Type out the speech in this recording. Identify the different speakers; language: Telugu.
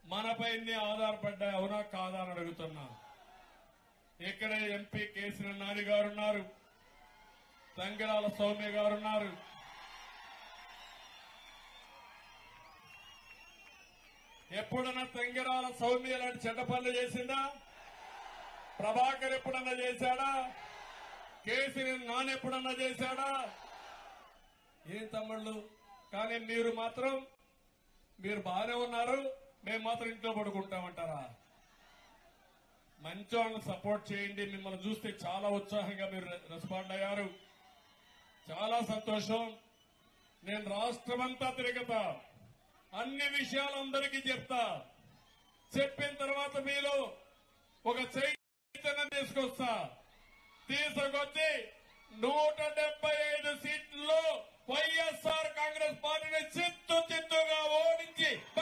Speaker 1: మనపైనే ఆధారపడ్డాయి అవునా కాదా అని అడుగుతున్నా ఇక్కడే ఎంపీ కేసీఆర్ నాని గారు ఉన్నారు తంగిరాల సౌమ్య గారు ఉన్నారు ఎప్పుడన్నా తంగిరాల సౌమ్య లాంటి చెడ్డ పనులు చేసిందా ప్రభాకర్ ఎప్పుడన్నా చేశాడా కేసీఆర్ నాని ఎప్పుడన్నా చేశాడా ఏం తమ్ముళ్ళు కానీ మీరు మాత్రం మీరు బాగానే ఉన్నారు మేము మాత్రం ఇంట్లో పడుకుంటామంటారా మంచి వాళ్ళని సపోర్ట్ చేయండి మిమ్మల్ని చూస్తే చాలా ఉత్సాహంగా మీరు రెస్పాండ్ అయ్యారు చాలా సంతోషం నేను రాష్ట్రమంతా తిరగతా అన్ని విషయాలు అందరికీ చెప్తా చెప్పిన తర్వాత మీలో ఒక చైతన్యం తీసుకొస్తా తీసుకొచ్చి నూట డెబ్బై ఐదు సీట్లలో వైఎస్ఆర్ కాంగ్రెస్ పార్టీని చిత్తు చిత్తుగా ఓడించి